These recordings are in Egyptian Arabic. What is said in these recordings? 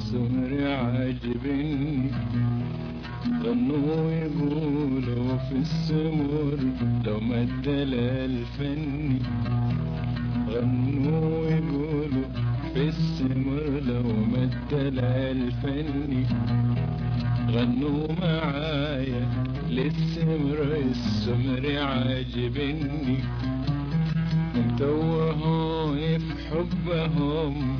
السمر عاجبني غنوا يقولوا في السمر لو ما الدلال فني غنوا يقولوا في السمر لو ما الدلال فني غنوا معايا للسمر السمر عاجبني متوهوني في حبهم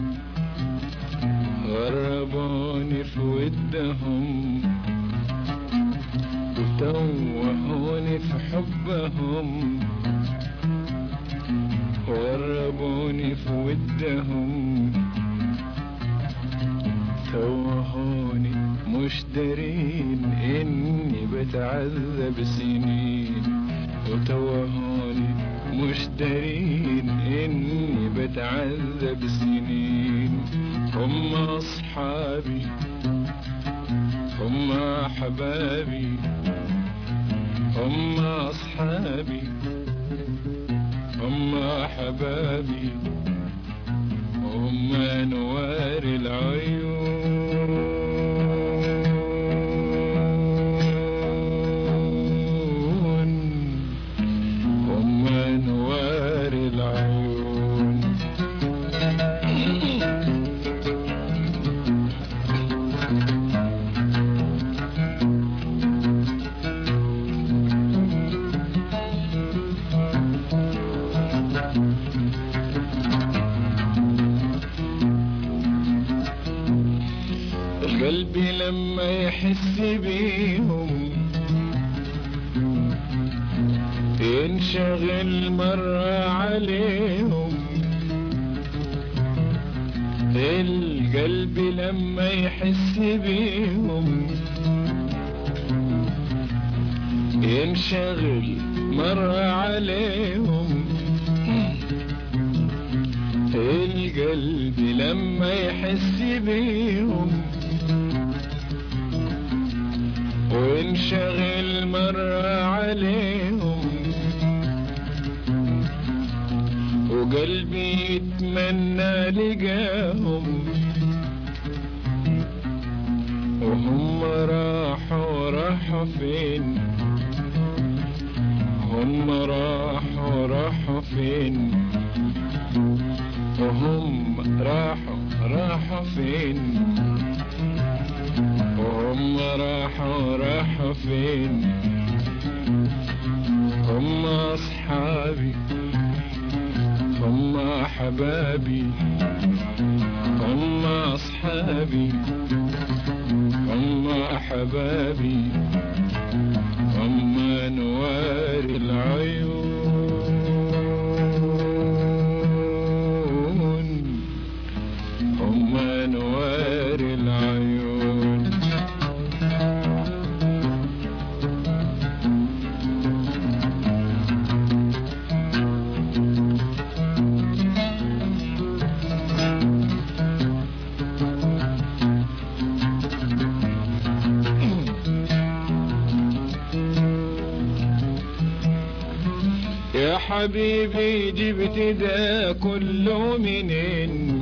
غربوني في ودهم وتوهوني في حبهم غربوني في ودهم توهوني مش دارين اني بتعذب سنين وتوهوني مش دارين اني بتعذب سنين هم اصحابي هم احبابي هم اصحابي هم احبابي هم انوار العيون هم انوار العيون قلبي لما يحس بيهم ينشغل مرة عليهم القلب لما يحس بيهم ينشغل مرة عليهم القلب لما يحس بيهم وانشغل مرة عليهم وقلبي يتمنى لقاهم وهم راحوا راحوا فين هم راحوا راحوا فين وهم راحوا راحوا فين وهم راحوا راحوا فين هم أصحابي هم أحبابي هم أصحابي هم أحبابي هم أنوار العيون هم أنوار العيون يا حبيبي جبت ده كله منين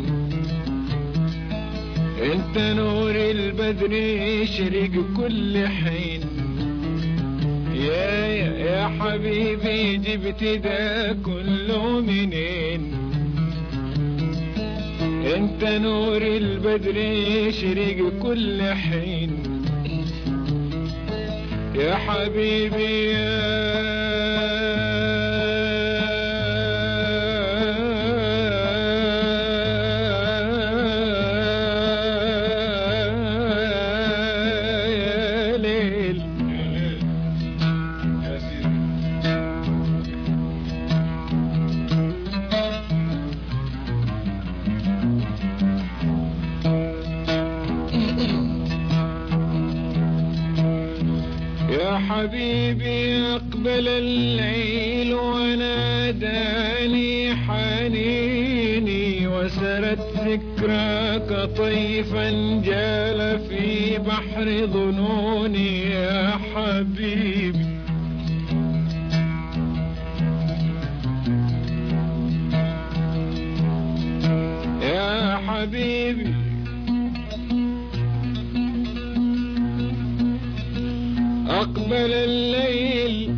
انت نور البدر يشرق كل حين يا يا, يا حبيبي جبت ده كله منين انت نور البدر يشرق كل حين يا حبيبي يا ليل يا حبيبي أقبل الليل وناداني حنيني وسرت ذكراك طيفا جال في بحر ظنوني يا حبيبي يا حبيبي أقبل الليل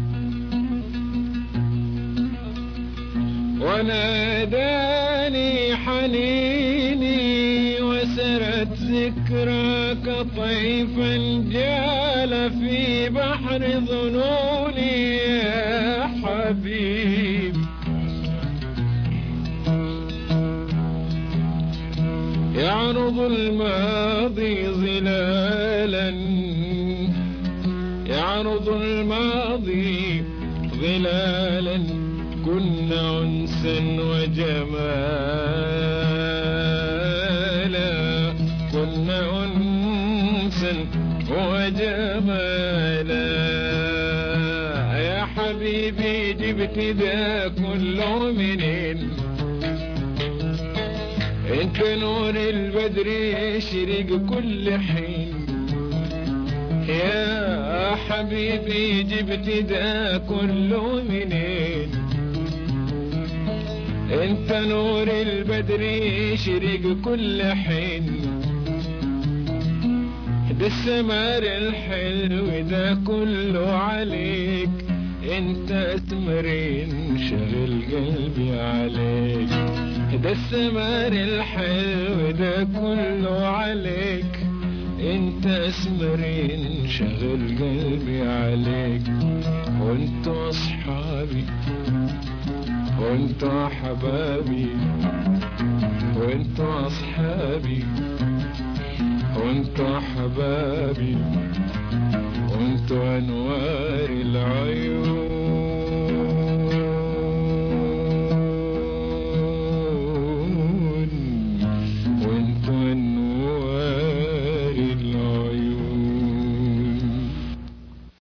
وناداني حنيني وسرت ذكراك طيفا جال في بحر ظنوني يا حبيب يعرض الماضي ظلالا يعرض الماضي ظلالا كنا انسا وجمالا كنا انسا وجمالا يا حبيبي جبت ذا كله منين انت نور البدر يشرق كل حين يا حبيبي جبت ده كله منين انت نور البدر يشرق كل حين ده السمار الحلو ده كله عليك انت اسمرين شغل قلبي عليك ده السمار الحلو ده كله عليك انت اسمرين شغل قلبي عليك وانتوا اصحابي وانتوا احبابي وانتوا اصحابي وانتوا احبابي وانتوا انوار العيون